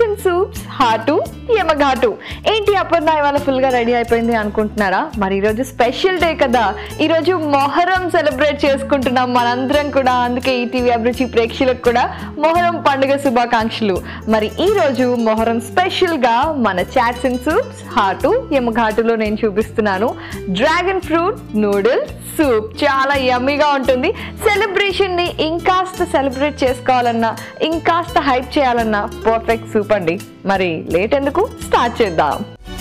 dragon soups hot యమఘాటు ఏంటి అపర్ణ ఇవాళ ఫుల్గా రెడీ అయిపోయింది అనుకుంటున్నారా మరి ఈరోజు స్పెషల్ డే కదా ఈరోజు మొహరం సెలబ్రేట్ చేసుకుంటున్నాం మనందరం కూడా అందుకే ఈ టీవీ అభిరుచి ప్రేక్షకులకు కూడా మొహరం పండుగ శుభాకాంక్షలు మరి ఈ రోజు మొహరం స్పెషల్గా మన చాట్స్ అండ్ సూప్స్ హాటు యమఘాటులో నేను చూపిస్తున్నాను డ్రాగన్ ఫ్రూట్ నూడిల్ సూప్ చాలా యమ్మీగా ఉంటుంది సెలబ్రేషన్ ని ఇంకాస్త సెలబ్రేట్ చేసుకోవాలన్నా ఇంకాస్త హైప్ చేయాలన్నా పర్ఫెక్ట్ సూప్ అండి మరి లేట్ ఎందుకు స్టార్ట్ చేద్దాం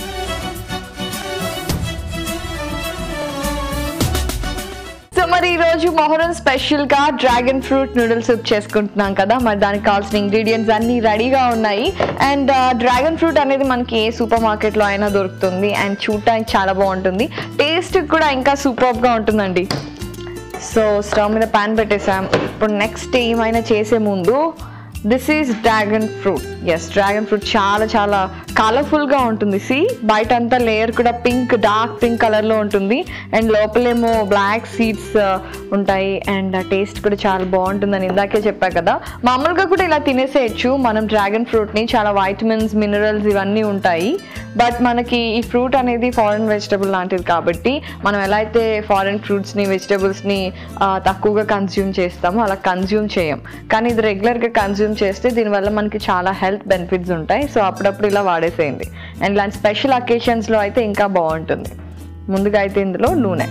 సో మరి ఈ రోజు మొహరం స్పెషల్ గా డ్రాగన్ ఫ్రూట్ నూడిల్ సూప్ చేసుకుంటున్నాం కదా మరి దానికి కావాల్సిన ఇంగ్రీడియంట్స్ అన్ని రెడీగా ఉన్నాయి అండ్ డ్రాగన్ ఫ్రూట్ అనేది మనకి ఏ సూపర్ మార్కెట్ లో అయినా దొరుకుతుంది అండ్ చూడటానికి చాలా బాగుంటుంది టేస్ట్ కూడా ఇంకా సూపర్ గా ఉంటుందండి సో స్టవ్ మీద పాన్ పెట్టేసాం ఇప్పుడు నెక్స్ట్ ఏమైనా చేసే ముందు this is dragon fruit yes dragon fruit చాలా చాలా కలర్ఫుల్గా ఉంటుంది సి బయట అంతా లేయర్ కూడా పింక్ డార్క్ పింక్ కలర్లో ఉంటుంది అండ్ లోపలేమో బ్లాక్ సీడ్స్ ఉంటాయి అండ్ టేస్ట్ కూడా చాలా బాగుంటుందని ఇందాకే చెప్పా కదా మామూలుగా కూడా ఇలా తినేసేయచ్చు మనం డ్రాగన్ ఫ్రూట్ని చాలా వైటమిన్స్ మినరల్స్ ఇవన్నీ ఉంటాయి బట్ మనకి ఈ ఫ్రూట్ అనేది ఫారెన్ వెజిటబుల్ లాంటిది కాబట్టి మనం ఎలా అయితే ఫారెన్ ఫ్రూట్స్ని వెజిటబుల్స్ని తక్కువగా కన్జ్యూమ్ చేస్తామో అలా కన్జ్యూమ్ చేయం కానీ ఇది రెగ్యులర్గా కన్జ్యూమ్ చేస్తే దీనివల్ల మనకి చాలా హెల్త్ బెనిఫిట్స్ ఉంటాయి సో అప్పుడప్పుడు ఇలా వాడేసేయండి అండ్ ఇలాంటి స్పెషల్ అకేషన్స్లో అయితే ఇంకా బాగుంటుంది ముందుగా అయితే ఇందులో నూనె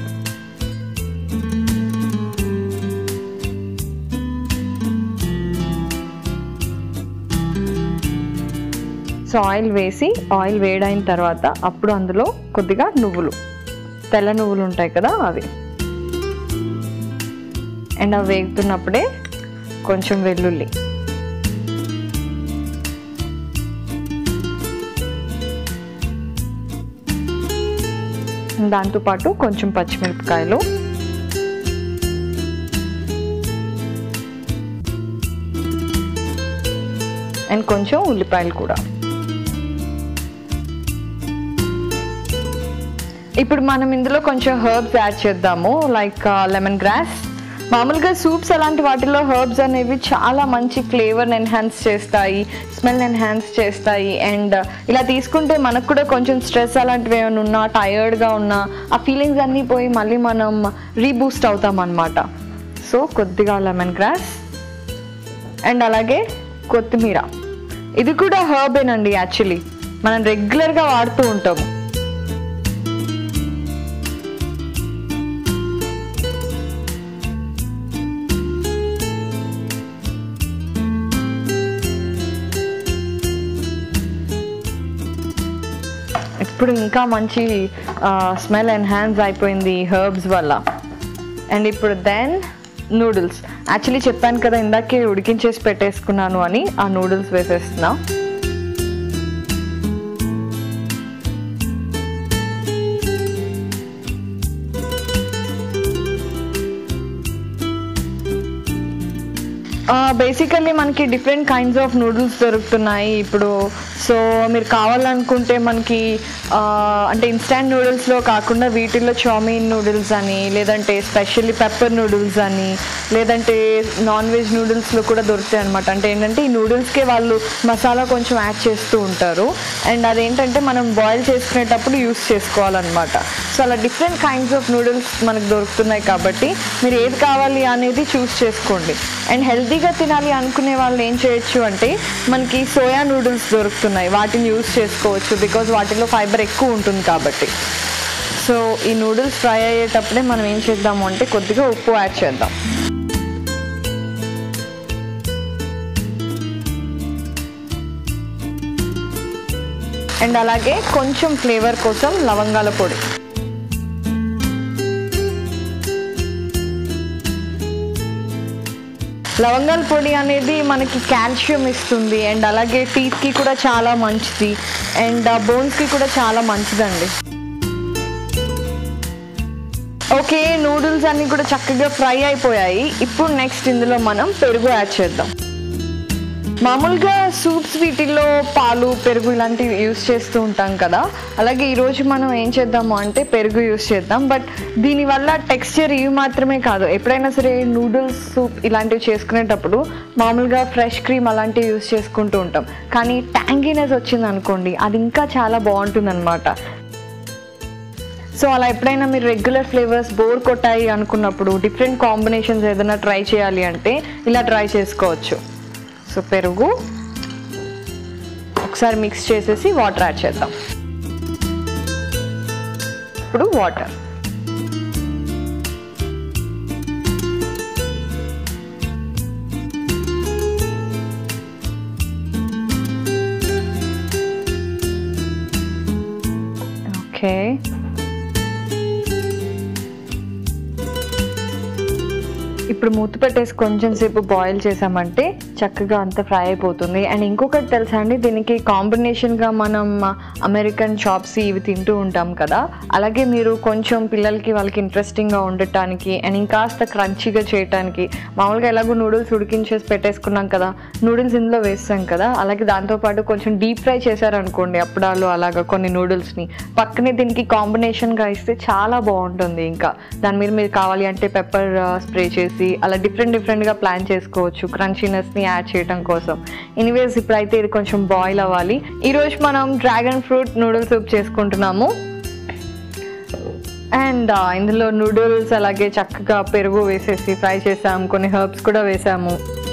సో ఆయిల్ వేసి ఆయిల్ వేడైన తర్వాత అప్పుడు అందులో కొద్దిగా నువ్వులు తెల్ల నువ్వులు ఉంటాయి కదా అవి అండ్ అవి వేగుతున్నప్పుడే కొంచెం వెల్లుల్లి దాంతోపాటు కొంచెం పచ్చిమిరపకాయలు అండ్ కొంచెం ఉల్లిపాయలు కూడా ఇప్పుడు మనం ఇందులో కొంచెం హర్బ్స్ యాడ్ చేద్దాము లైక్ లెమన్ గ్రాస్ మామూలుగా సూప్స్ అలాంటి వాటిలో హర్బ్స్ అనేవి చాలా మంచి ఫ్లేవర్ని ఎన్హాన్స్ చేస్తాయి స్మెల్ ఎన్హాన్స్ చేస్తాయి అండ్ ఇలా తీసుకుంటే మనకు కూడా కొంచెం స్ట్రెస్ అలాంటివి ఏమైనా ఉన్నా టయర్డ్గా ఉన్నా ఆ ఫీలింగ్స్ అన్నీ పోయి మళ్ళీ మనం రీబూస్ట్ అవుతాం అనమాట సో కొద్దిగా లెమన్ గ్రాస్ అండ్ అలాగే కొత్తిమీర ఇది కూడా హర్బేనండి యాక్చువల్లీ మనం రెగ్యులర్గా వాడుతూ ఉంటాము ఇప్పుడు ఇంకా మంచి స్మెల్ ఎన్హాన్స్ అయిపోయింది హర్బ్స్ వల్ల అండ్ ఇప్పుడు దెన్ నూడిల్స్ యాక్చువల్లీ చెప్పాను కదా ఇందాకే ఉడికించేసి పెట్టేసుకున్నాను అని ఆ నూడిల్స్ వేసేస్తున్నా బేసికల్లీ మనకి డిఫరెంట్ కైండ్స్ ఆఫ్ నూడిల్స్ దొరుకుతున్నాయి ఇప్పుడు సో మీరు కావాలనుకుంటే మనకి ఆ, అంటే ఇన్స్టాంట్ నూడిల్స్లో కాకుండా వీటిల్లో చామీన్ నూడిల్స్ అని లేదంటే స్పెషల్లీ పెప్పర్ నూడిల్స్ అని లేదంటే నాన్ వెజ్ నూడిల్స్లో కూడా దొరుకుతాయి అనమాట అంటే ఏంటంటే ఈ నూడిల్స్కే వాళ్ళు మసాలా కొంచెం యాడ్ చేస్తూ ఉంటారు అండ్ అదేంటంటే మనం బాయిల్ చేసుకునేటప్పుడు యూస్ చేసుకోవాలన్నమాట సో అలా డిఫరెంట్ కైండ్స్ ఆఫ్ నూడిల్స్ మనకు దొరుకుతున్నాయి కాబట్టి మీరు ఏది కావాలి అనేది చూస్ చేసుకోండి అండ్ హెల్తీగా తినాలి అనుకునే వాళ్ళు ఏం చేయొచ్చు అంటే మనకి సోయా నూడిల్స్ దొరుకుతున్నాయి వాటిని యూస్ చేసుకోవచ్చు బికాజ్ వాటిలో ఫైబర్ ఎక్కువ ఉంటుంది కాబట్టి సో ఈ నూడిల్స్ ఫ్రై అయ్యేటప్పుడే మనం ఏం చేద్దాము అంటే కొద్దిగా ఉప్పు యాడ్ చేద్దాం అండ్ అలాగే కొంచెం ఫ్లేవర్ కోసం లవంగాల పొడి లవంగాల పొడి అనేది మనకి కాల్షియం ఇస్తుంది అండ్ అలాగే టీత్కి కూడా చాలా మంచిది అండ్ బోన్స్కి కూడా చాలా మంచిదండి ఓకే నూడిల్స్ అన్నీ కూడా చక్కగా ఫ్రై అయిపోయాయి ఇప్పుడు నెక్స్ట్ ఇందులో మనం పెరుగు యాడ్ చేద్దాం మామూలుగా సూప్స్ వీటిల్లో పాలు పెరుగు ఇలాంటివి యూస్ చేస్తూ ఉంటాం కదా అలాగే ఈరోజు మనం ఏం చేద్దాము అంటే పెరుగు యూస్ చేద్దాం బట్ దీనివల్ల టెక్స్చర్ ఇవి మాత్రమే కాదు ఎప్పుడైనా సరే నూడిల్స్ సూప్ ఇలాంటివి చేసుకునేటప్పుడు మామూలుగా ఫ్రెష్ క్రీమ్ అలాంటివి యూస్ చేసుకుంటూ ఉంటాం కానీ ట్యాంగీనెస్ వచ్చింది అనుకోండి అది ఇంకా చాలా బాగుంటుంది అనమాట సో అలా ఎప్పుడైనా మీరు రెగ్యులర్ ఫ్లేవర్స్ బోర్ కొట్టాయి అనుకున్నప్పుడు డిఫరెంట్ కాంబినేషన్స్ ఏదైనా ట్రై చేయాలి అంటే ఇలా ట్రై చేసుకోవచ్చు సో పెరుగు ఒకసారి మిక్స్ చేసేసి వాటర్ యాడ్ చేద్దాం ఇప్పుడు వాటర్ ఓకే ఇప్పుడు మూత పెట్టేసి కొంచెం సేపు బాయిల్ చేసామంటే చక్కగా అంత ఫ్రై అయిపోతుంది అండ్ ఇంకొకటి తెలుసా అండి దీనికి కాంబినేషన్గా మనం అమెరికన్ చాప్స్ ఇవి తింటూ ఉంటాం కదా అలాగే మీరు కొంచెం పిల్లలకి వాళ్ళకి ఇంట్రెస్టింగ్గా ఉండటానికి అండ్ ఇంకాస్త క్రంచీగా చేయటానికి మామూలుగా ఎలాగో నూడిల్స్ ఉడికించేసి పెట్టేసుకున్నాం కదా నూడిల్స్ ఇందులో వేస్తాం కదా అలాగే దాంతోపాటు కొంచెం డీప్ ఫ్రై చేశారనుకోండి అప్పడాలు అలాగా కొన్ని నూడిల్స్ని పక్కనే దీనికి కాంబినేషన్గా ఇస్తే చాలా బాగుంటుంది ఇంకా దాని మీద మీరు కావాలి అంటే పెప్పర్ స్ప్రే చేసి అలా డిఫరెంట్ డిఫరెంట్గా ప్లాన్ చేసుకోవచ్చు క్రంచీనెస్ని యాడ్ చేయడం కోసం ఎనీవేస్ ఇప్పుడైతే ఇది కొంచెం బాయిల్ అవ్వాలి ఈరోజు మనం డ్రాగన్ ఫ్రూట్ నూడిల్ సూప్ చేసుకుంటున్నాము అండ్ ఇందులో నూడిల్స్ అలాగే చక్కగా పెరుగు వేసేసి ఫ్రై చేసాము కొన్ని హర్బ్స్ కూడా వేసాము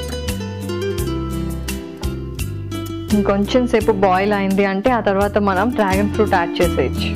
ఇంకొంచెం సేపు బాయిల్ అయింది అంటే ఆ తర్వాత మనం డ్రాగన్ ఫ్రూట్ యాడ్ చేసేయచ్చు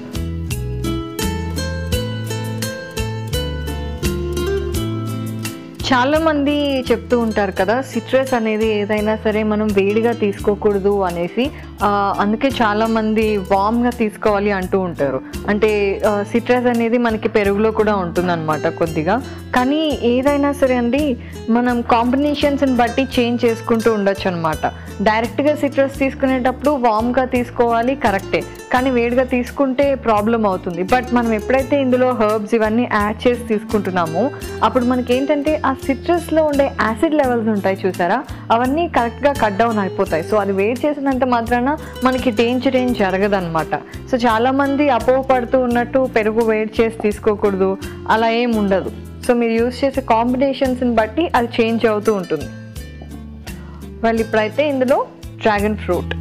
చాలా మంది చెప్తూ ఉంటారు కదా సిట్రస్ అనేది ఏదైనా సరే మనం వేడిగా తీసుకోకూడదు అనేసి ఆ, అందుకే చాలా మంది వామ్గా తీసుకోవాలి అంటూ ఉంటారు అంటే సిట్రస్ అనేది మనకి పెరుగులో కూడా ఉంటుందన్నమాట కొద్దిగా కానీ ఏదైనా సరే అండి మనం కాంబినేషన్స్ని బట్టి చేంజ్ చేసుకుంటూ ఉండొచ్చు అనమాట డైరెక్ట్గా సిట్రస్ తీసుకునేటప్పుడు వామ్గా తీసుకోవాలి కరెక్టే కానీ వేడిగా తీసుకుంటే ప్రాబ్లం అవుతుంది బట్ మనం ఎప్పుడైతే ఇందులో హర్బ్స్ ఇవన్నీ యాడ్ చేసి తీసుకుంటున్నామో అప్పుడు మనకి ఏంటంటే ఆ సిట్రస్లో ఉండే యాసిడ్ లెవెల్స్ ఉంటాయి చూసారా అవన్నీ కరెక్ట్గా కట్ డౌన్ అయిపోతాయి సో అది వేడి చేసినంత మాత్రాన మనకి డేంజర్ ఏం జరగదన్నమాట సో చాలామంది అపోహపడుతూ ఉన్నట్టు పెరుగు వేడి చేసి తీసుకోకూడదు అలా ఏం ఉండదు సో మీరు యూస్ చేసే కాంబినేషన్స్ని బట్టి అది చేంజ్ అవుతూ ఉంటుంది వాళ్ళు ఇప్పుడైతే ఇందులో డ్రాగన్ ఫ్రూట్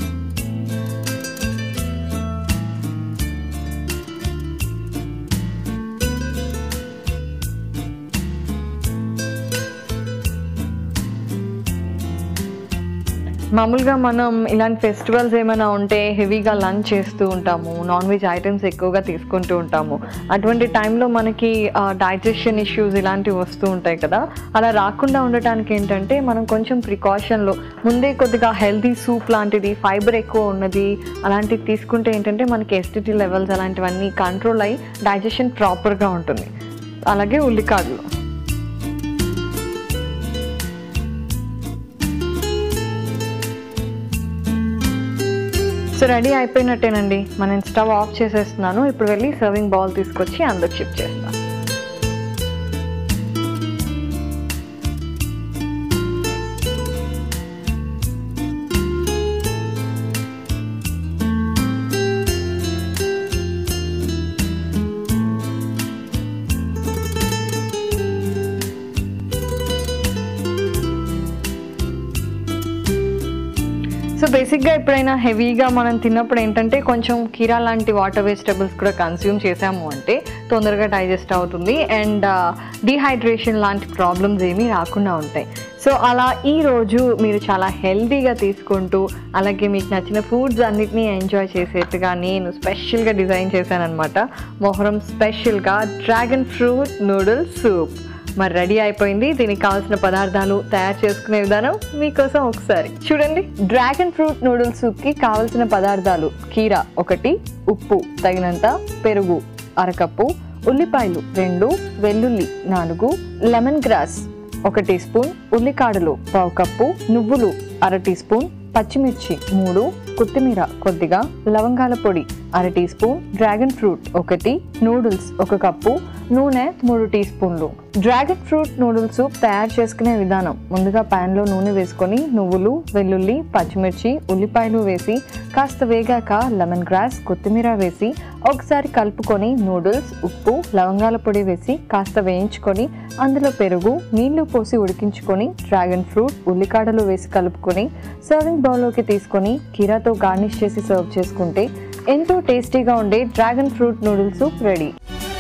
మామూలుగా మనం ఇలాంటి ఫెస్టివల్స్ ఏమైనా ఉంటే హెవీగా లంచ్ చేస్తూ ఉంటాము నాన్ వెజ్ ఐటమ్స్ ఎక్కువగా తీసుకుంటూ ఉంటాము అటువంటి టైంలో మనకి డైజెషన్ ఇష్యూస్ ఇలాంటివి వస్తూ ఉంటాయి కదా అలా రాకుండా ఉండటానికి ఏంటంటే మనం కొంచెం ప్రికాషన్లో ముందే కొద్దిగా హెల్తీ సూప్ లాంటిది ఫైబర్ ఎక్కువ ఉన్నది అలాంటివి తీసుకుంటే ఏంటంటే మనకి ఎస్టిటీ లెవెల్స్ అలాంటివన్నీ కంట్రోల్ అయ్యి డైజెషన్ ప్రాపర్గా ఉంటుంది అలాగే ఉల్లికాడలు సో రెడీ అయిపోయినట్టేనండి మనం స్టవ్ ఆఫ్ చేసేస్తున్నాను ఇప్పుడు వెళ్ళి సర్వింగ్ బౌల్ తీసుకొచ్చి అందులో షిఫ్ట్ చేస్తాను సో బేసిక్గా ఎప్పుడైనా హెవీగా మనం తిన్నప్పుడు ఏంటంటే కొంచెం కీరా లాంటి వాటర్ వెజిటబుల్స్ కూడా కన్స్యూమ్ చేసాము అంటే తొందరగా డైజెస్ట్ అవుతుంది అండ్ డిహైడ్రేషన్ లాంటి ప్రాబ్లమ్స్ ఏమీ రాకుండా ఉంటాయి సో అలా ఈ రోజు మీరు చాలా హెల్తీగా తీసుకుంటూ అలాగే మీకు నచ్చిన ఫుడ్స్ అన్నిటినీ ఎంజాయ్ చేసేట్టుగా నేను స్పెషల్గా డిజైన్ చేశానమాట మొహరం స్పెషల్గా డ్రాగన్ ఫ్రూట్ నూడిల్స్ సూప్ మరి రెడీ అయిపోయింది దీనికి కావాల్సిన పదార్థాలు తయారు చేసుకునే విధానం మీకోసం ఒకసారి చూడండి డ్రాగన్ ఫ్రూట్ నూడిల్స్ సూప్ కి కావలసిన పదార్థాలు కీరా ఒకటి ఉప్పు తగినంత పెరుగు అరకప్పు ఉల్లిపాయలు రెండు వెల్లుల్లి నాలుగు లెమన్ గ్రాస్ ఒక టీ స్పూన్ ఉల్లికాడలు పావు కప్పు నువ్వులు అర టీ స్పూన్ పచ్చిమిర్చి మూడు కొత్తిమీర కొద్దిగా లవంగాల పొడి అర టీ స్పూన్ డ్రాగన్ ఫ్రూట్ ఒకటి నూడిల్స్ ఒక కప్పు నూనె మూడు టీ స్పూన్లు డ్రాగన్ ఫ్రూట్ నూడిల్ సూప్ తయారు చేసుకునే విధానం ముందుగా ప్యాన్లో నూనె వేసుకొని నువ్వులు వెల్లుల్లి పచ్చిమిర్చి ఉల్లిపాయలు వేసి కాస్త వేగాక లెమన్ గ్రాస్ కొత్తిమీర వేసి ఒకసారి కలుపుకొని నూడిల్స్ ఉప్పు లవంగాల పొడి వేసి కాస్త వేయించుకొని అందులో పెరుగు నీళ్లు పోసి ఉడికించుకొని డ్రాగన్ ఫ్రూట్ ఉల్లికాడలు వేసి కలుపుకొని సర్వింగ్ బౌల్లోకి తీసుకొని కీరాతో గార్నిష్ చేసి సర్వ్ చేసుకుంటే ఎంతో టేస్టీగా ఉండే dragon fruit noodle soup ready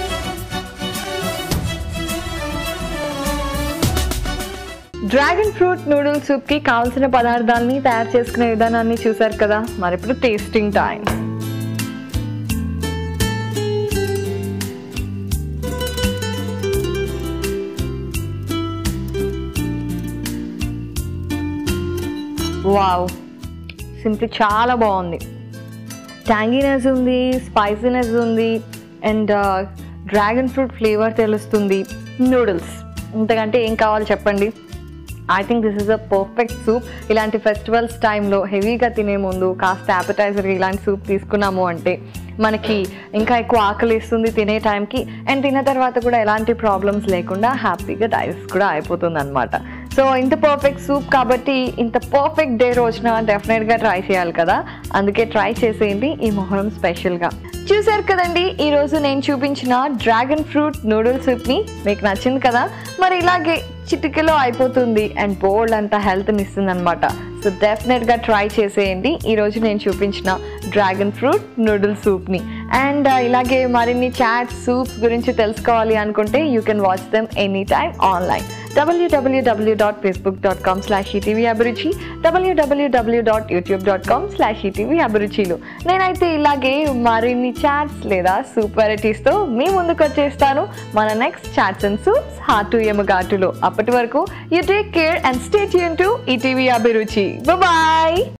dragon fruit noodle soup కి కావాల్సిన పదార్థాలని తయారు చేసుకునే విధానాన్ని చూసారు కదా మరి ఇప్పుడు టేస్టింగ్ టైం వావ్ సింప్లీ చాలా బాగుంది ట్యాంగీనెస్ ఉంది స్పైసీనెస్ ఉంది అండ్ డ్రాగన్ ఫ్రూట్ ఫ్లేవర్ తెలుస్తుంది నూడిల్స్ ఇంతకంటే ఏం కావాలి చెప్పండి I think this is a perfect soup ఇలాంటి ఫెస్టివల్స్ టైంలో హెవీగా తినే ముందు కాస్త యాపటైజర్ ఇలాంటి సూప్ తీసుకున్నాము అంటే మనకి ఇంకా ఎక్కువ ఆకలి ఇస్తుంది తినే టైంకి అండ్ తిన్న తర్వాత కూడా ఎలాంటి ప్రాబ్లమ్స్ లేకుండా హ్యాపీగా డైజెస్ట్ కూడా అయిపోతుంది అనమాట సో ఇంత పర్ఫెక్ట్ సూప్ కాబట్టి ఇంత పర్ఫెక్ట్ డే రోజున డెఫినెట్గా ట్రై చేయాలి కదా అందుకే ట్రై చేసేయండి ఈ మొహరం స్పెషల్గా చూసారు కదండి ఈరోజు నేను చూపించిన డ్రాగన్ ఫ్రూట్ నూడిల్ సూప్ని మీకు నచ్చింది కదా మరి ఇలాగే చిటికెలో అయిపోతుంది అండ్ బోల్డ్ అంతా హెల్త్ని ఇస్తుంది అనమాట సో డెఫినెట్గా ట్రై చేసేయండి ఈరోజు నేను చూపించిన డ్రాగన్ ఫ్రూట్ నూడిల్ సూప్ని అండ్ ఇలాగే మరిన్ని చాట్స్ సూప్స్ గురించి తెలుసుకోవాలి అనుకుంటే you can watch them any time online W W W dot Facebook dot com slash ETV Abhiruchi W W W dot YouTube dot com slash ETV అభిరుచిలు నేనైతే ఇలాగే మరిన్ని చాట్స్ లేదా సూప్ వెరైటీస్తో మీ ముందుకు వచ్చేస్తాను మన next chats and soups hot ఎమగాటులో అప్పటి వరకు you take care and stay tune to ETV Abhiruchi bye